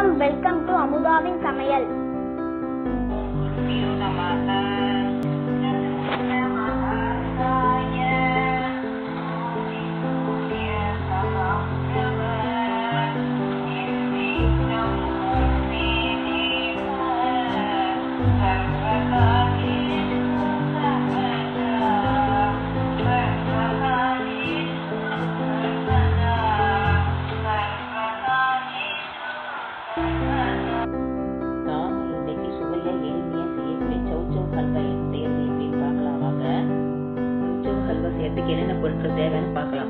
வணக்கம் welcome to அமுதாவின் சமையல் நாம் இன்னைக்கு சுவையா எளிமையா செய்யக்கூடிய சௌச்சௌ ஹல்வா செய்யறது எப்படின்னு பார்க்கலாம் வாங்க சௌச்சௌ ஹல்வா செய்யறதுக்கு என்னென்ன பொருட்கள் தேவைன்னு பார்க்கலாம்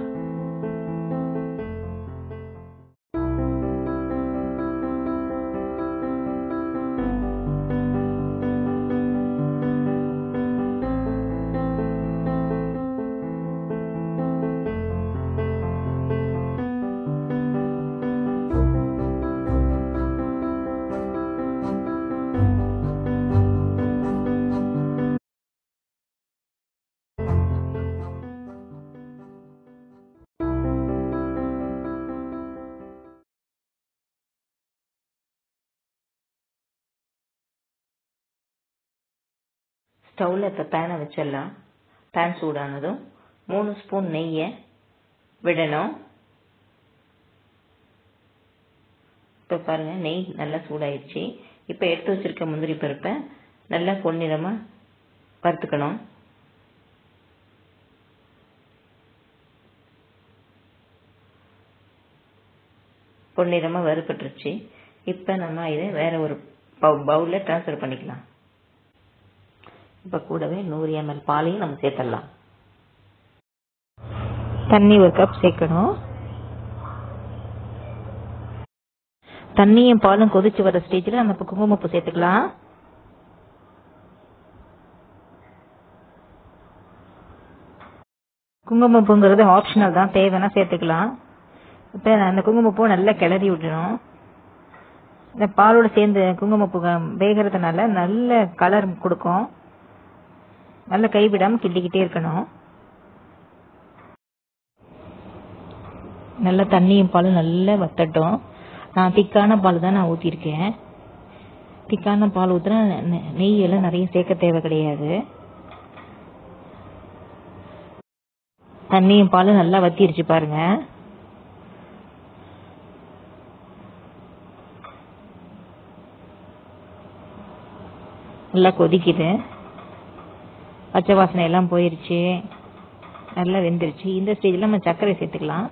ஸ்டவ்வில் இப்போ பேனை வச்சிடலாம் பேன் சூடானதும் மூணு ஸ்பூன் நெய்யை விடணும் இப்போ பாருங்கள் நெய் நல்லா சூடாயிடுச்சு இப்போ எடுத்து வச்சிருக்க முந்திரி பருப்பை நல்லா பொன்னிறமாக வறுத்துக்கணும் பொன்னிறமாக வறுபட்டுருச்சு இப்போ நம்ம இதை வேற ஒரு பவுலில் ட்ரான்ஸ்ஃபர் பண்ணிக்கலாம் இப்போ கூடவே நூறு எம்எல் பாலையும் நம்ம சேர்த்துடலாம் தண்ணி ஒரு கப் சேர்க்கணும் தண்ணியும் பாலும் கொதிச்சு வர ஸ்டேஜில் நம்ம இப்போ குங்குமப்பூ சேர்த்துக்கலாம் குங்குமப்பூங்கிறது ஆப்ஷனல் தான் தேவைன்னா சேர்த்துக்கலாம் இப்போ அந்த குங்குமப்பூ நல்லா கிளறி விடணும் இந்த பாலோட சேர்ந்து குங்குமப்பூ வேகிறதுனால நல்ல கலர் கொடுக்கும் நல்ல கைவிடாம கிண்டிக்கிட்டே இருக்கணும் நல்ல தண்ணியும் பாலும் நல்லா வத்தட்டும் நான் திக்கான பால் தான் நான் ஊற்றிருக்கேன் திக்கான பால் ஊற்றினா நெய் எல்லாம் நிறைய சேர்க்க தேவை கிடையாது தண்ணியும் பாலும் நல்லா வத்திருச்சு பாருங்க நல்லா கொதிக்குது பச்சை வாசனை எல்லாம் போயிருச்சு நல்லா வெந்துருச்சு இந்த ஸ்டேஜில் நம்ம சர்க்கரை சேர்த்துக்கலாம்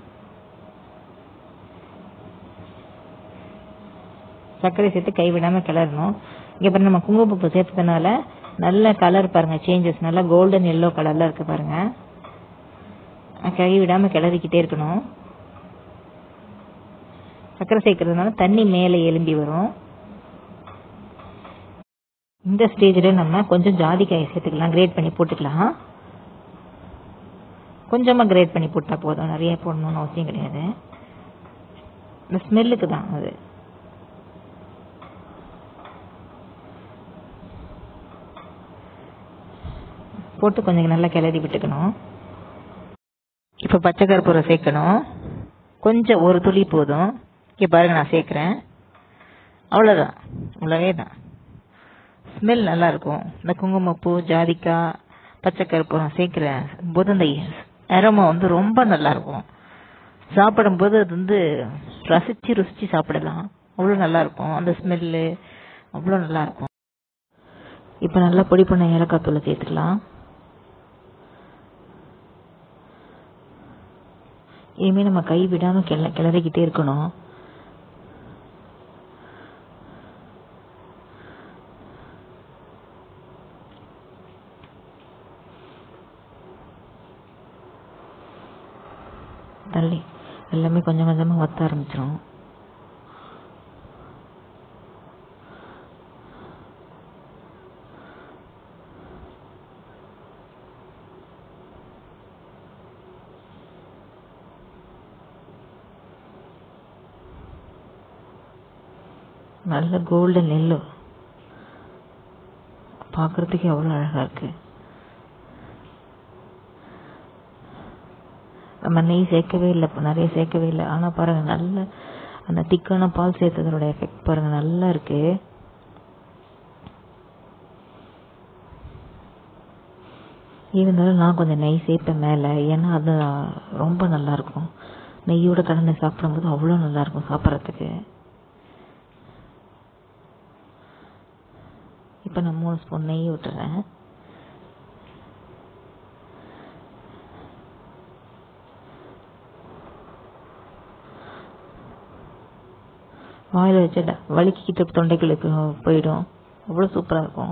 சர்க்கரை சேர்த்து கைவிடாம கிளறணும் இங்கே பாருங்க நம்ம குங்குமப்பூ சேர்த்ததுனால நல்ல கலர் பாருங்க சேஞ்சஸ் நல்லா கோல்டன் எல்லோ கலர்ல இருக்கு பாருங்க கைவிடாம கிளறிக்கிட்டே இருக்கணும் சர்க்கரை சேர்க்கறதுனால தண்ணி மேலே எலும்பி வரும் இந்த ஸ்டேஜில் நம்ம கொஞ்சம் ஜாதிக்காயை சேர்த்துக்கலாம் கிரேட் பண்ணி போட்டுக்கலாம் கொஞ்சமாக கிரேட் பண்ணி போட்டால் போதும் நிறைய போடணும்னு அவசியம் கிடையாது இந்த ஸ்மெல்லுக்கு தான் அது போட்டு கொஞ்சம் நல்லா கிளறி விட்டுக்கணும் இப்போ பச்சை கற்பூரம் சேர்க்கணும் கொஞ்சம் ஒரு துளி போதும் இங்கே பாருங்க நான் சேர்க்குறேன் அவ்வளோதான் அவ்வளவே தான் ஸ்மெல் நல்லா இருக்கும் இந்த குங்குமப்பூ ஜாதிக்காய் பச்சை கற்பூரம் சேர்க்கிற போது அந்த அரோமா வந்து ரொம்ப நல்லா இருக்கும் சாப்பிடும்போது அது வந்து ரசிச்சு ருசிச்சு சாப்பிடலாம் அவ்வளோ நல்லா இருக்கும் அந்த ஸ்மெல்லு அவ்வளோ நல்லா இருக்கும் இப்போ நல்லா பொடி பண்ண ஏலக்காய் தூளை சேர்த்துக்கலாம் இனிமே நம்ம கை விடாம கிள கிளறிக்கிட்டே இருக்கணும் தள்ளி எல்லாமே கொஞ்சம் கொஞ்சமாக வத்த ஆரம்பிச்சிடும் நல்ல கோல்டன் எல்லோ பார்க்கறதுக்கு எவ்வளோ அழகா இருக்கு நம்ம நெய் சேர்க்கவே இல்லை இப்போ நிறைய சேர்க்கவே இல்லை ஆனால் பாருங்க நல்ல அந்த திக்கான பால் சேர்த்ததோட எஃபெக்ட் பாருங்க நல்லா இருக்கு இருந்தாலும் நான் கொஞ்சம் நெய் சேர்ப்பேன் மேலே ஏன்னா அது ரொம்ப நல்லா இருக்கும் நெய்யோட கடனை சாப்பிடும்போது அவ்வளோ நல்லா இருக்கும் சாப்பிட்றதுக்கு இப்போ நான் மூணு ஸ்பூன் நெய் விட்டுறேன் வாயில் வச்சு ட- வலிக்கிட்டு தொண்டைக்குள்ளுக்கு போயிடும் அவ்வளோ சூப்பராக இருக்கும்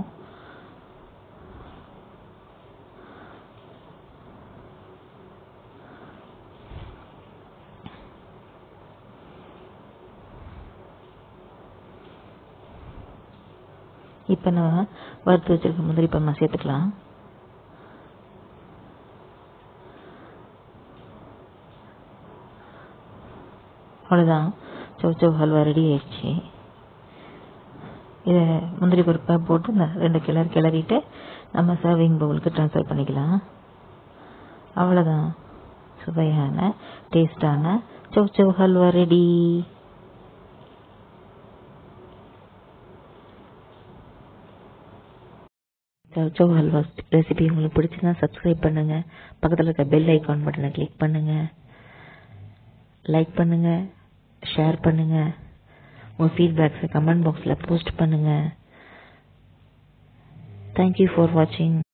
இப்போ நம்ம வறுத்து வச்சிருக்க முந்திரி பருமா சேர்த்துக்கலாம் அவ்வளோதான் சவ் சவ் ஹல்வா ரெடி ஆயிடுச்சு இதை முந்திரி பருப்பை போட்டு இந்த ரெண்டு கிளறு கிளறிட்டு நம்ம சர்விங் பவுலுக்கு ட்ரான்ஸ்ஃபர் பண்ணிக்கலாம் அவ்வளோதான் சுவையான டேஸ்டான சவ் சவ் ஹல்வா ரெடி சவ் ஹல்வா ரெசிபி உங்களுக்கு பிடிச்சிருந்தா சப்ஸ்கிரைப் பண்ணுங்க பக்கத்தில் இருக்க பெல் ஐக்கான் பட்டனை கிளிக் பண்ணுங்க லைக் பண்ணுங்க ஷேர் பண்ணுங்க உங்கள் ஃபீட்பேக்ஸை கமெண்ட் பாக்ஸில் போஸ்ட் பண்ணுங்க தேங்க்யூ ஃபார் வாட்சிங்